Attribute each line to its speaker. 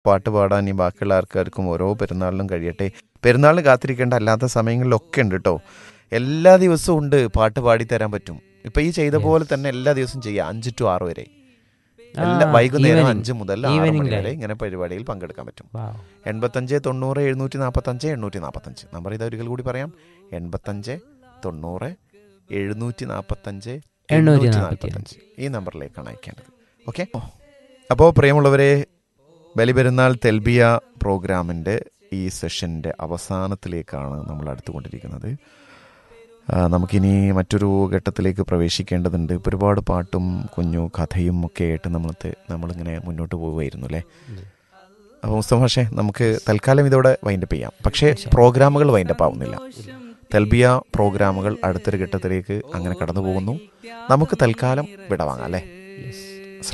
Speaker 1: പാട്ട് പാടാൻ ഈ ബാക്കിയുള്ള ആൾക്കാർക്കും ഓരോ പെരുന്നാളിലും കഴിയട്ടെ പെരുന്നാളിന് കാത്തിരിക്കേണ്ട അല്ലാത്ത സമയങ്ങളിലൊക്കെ ഉണ്ട് കേട്ടോ എല്ലാ ദിവസവും ഉണ്ട് പാട്ട് പാടി തരാൻ പറ്റും ഇപ്പൊ ഈ ചെയ്ത പോലെ തന്നെ എല്ലാ ദിവസവും ചെയ്യാം അഞ്ച് ടു ആറ് വരെ എല്ലാ
Speaker 2: ആ,
Speaker 1: വൈകുന്നേരം
Speaker 2: evening.
Speaker 1: അഞ്ച് മുതൽ ആറ്
Speaker 2: Evening
Speaker 1: മണി
Speaker 2: ലെ.
Speaker 1: വരെ ഇങ്ങനെ പരിപാടിയിൽ പങ്കെടുക്കാൻ പറ്റും
Speaker 2: Wow.
Speaker 1: എൺപത്തഞ്ച് തൊണ്ണൂറ് എഴുന്നൂറ്റി നാൽപ്പത്തഞ്ച് എണ്ണൂറ്റി നാൽപ്പത്തഞ്ച് നമ്പർ ഇത് ഒരിക്കൽ കൂടി പറയാം എൺപത്തഞ്ച് തൊണ്ണൂറ് എഴുന്നൂറ്റി നാൽപ്പത്തഞ്ച്
Speaker 2: എണ്ണൂറ്റി
Speaker 1: എണ്ണൂറ്റി നാൽപ്പത്തഞ്ച് ഈ നമ്പറിലേക്കാണ് അയക്കേണ്ടത് ഓക്കെ അപ്പോൾ പ്രിയമുള്ളവരെ ബലിപെരുന്നാൾ തെൽബിയ പ്രോഗ്രാമിൻ്റെ ഈ സെഷൻ്റെ അവസാനത്തിലേക്കാണ് നമ്മൾ അടുത്തുകൊണ്ടിരിക്കുന്നത് ആ, നമുക്കിനി മറ്റൊരു ഘട്ടത്തിലേക്ക് പ്രവേശിക്കേണ്ടതുണ്ട് ഇപ്പോൾ ഒരുപാട് പാട്ടും കുഞ്ഞു കഥയും ഒക്കെ ആയിട്ട് നമ്മൾ നമ്മളിങ്ങനെ മുന്നോട്ട് പോവുമായിരുന്നു അല്ലേ അപ്പോൾ മുസ്തഫ പക്ഷേ നമുക്ക് തൽക്കാലം ഇതോടെ വൈൻഡപ്പ് ചെയ്യാം പക്ഷേ പ്രോഗ്രാമുകൾ വൈൻഡപ്പ് ആവുന്നില്ല തെൽബിയ പ്രോഗ്രാമുകൾ അടുത്തൊരു ഘട്ടത്തിലേക്ക് അങ്ങനെ കടന്നു പോകുന്നു നമുക്ക് തൽക്കാലം വിടവാങ്ങാം അല്ലേ
Speaker 2: Yes.